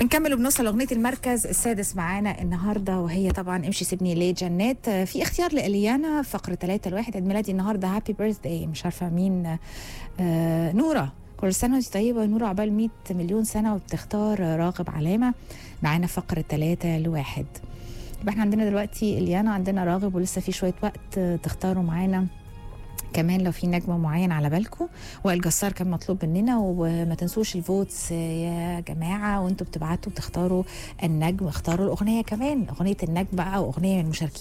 بنكمل وبنوصل لاغنيه المركز السادس معانا النهارده وهي طبعا امشي سيبني ليه جنات آه، في اختيار لاليانا فقره 3 الواحد عيد ميلادي النهارده هابي بيرث داي مش عارفه مين آه نوره كل سنه وانت طيبه يا نوره عقبال 100 مليون سنه وبتختار راغب علامه معانا فقره 3 لواحد يبقى احنا عندنا دلوقتي اليانا عندنا راغب ولسه في شويه وقت آه، تختاروا معانا كمان لو في نجم معين على بالكم وائل جسار كان مطلوب مننا وما تنسوش الفوتس يا جماعه وانتوا بتبعتوا بتختاروا النجم اختاروا الاغنيه كمان اغنيه النجم بقى او اغنيه من المشاركين